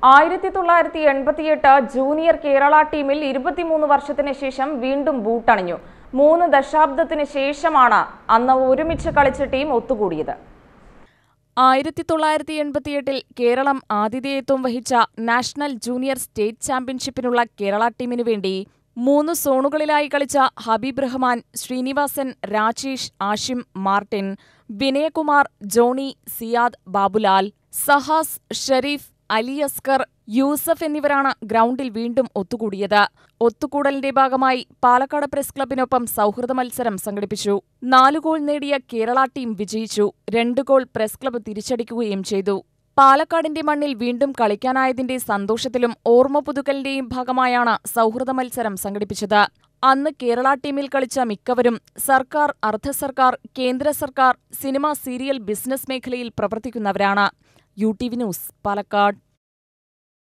ആയിരത്തി തൊള്ളായിരത്തി എൺപത്തിയെട്ട് ജൂനിയർ കേരള ടീമിൽ ഇരുപത്തിമൂന്ന് വർഷത്തിന് ശേഷം വീണ്ടും ബൂട്ടണിഞ്ഞു മൂന്ന് ദശാബ്ദത്തിന് ശേഷമാണ് അന്ന് ഒരുമിച്ച് കളിച്ച ടീം ഒത്തുകൂടിയത് ആയിരത്തി തൊള്ളായിരത്തി എൺപത്തിയെട്ടിൽ കേരളം ആതിഥേയത്വം വഹിച്ച നാഷണൽ ജൂനിയർ സ്റ്റേറ്റ് ചാമ്പ്യൻഷിപ്പിനുള്ള കേരള ടീമിനു വേണ്ടി മൂന്ന് സോണുകളിലായി കളിച്ച ഹബീബ് റഹ്മാൻ ശ്രീനിവാസൻ രാജേഷ് ആഷിം മാർട്ടിൻ വിനയകുമാർ ജോണി സിയാദ് ബാബുലാൽ സഹാസ് ഷെരീഫ് അലി അസ്കർ യൂസഫ് എന്നിവരാണ് ഗ്രൗണ്ടിൽ വീണ്ടും ഒത്തുകൂടിയത് ഒത്തുകൂടലിന്റെ ഭാഗമായി പാലക്കാട് പ്രസ് ക്ലബിനൊപ്പം സൗഹൃദ മത്സരം സംഘടിപ്പിച്ചു നാലു ഗോൾ നേടിയ കേരള ടീം വിജയിച്ചു രണ്ട് ഗോൾ പ്രസ് ക്ലബ്ബ് തിരിച്ചടിക്കുകയും ചെയ്തു പാലക്കാടിന്റെ മണ്ണിൽ വീണ്ടും കളിക്കാനായതിന്റെ സന്തോഷത്തിലും ഓർമ്മ പുതുക്കലിന്റെയും ഭാഗമായാണ് സൗഹൃദ മത്സരം സംഘടിപ്പിച്ചത് അന്ന് കേരള ടീമിൽ കളിച്ച മിക്കവരും സർക്കാർ അർദ്ധ സർക്കാർ കേന്ദ്ര സർക്കാർ സിനിമ സീരിയൽ ബിസിനസ് മേഖലയിൽ പ്രവർത്തിക്കുന്നവരാണ് U T V news Palakkad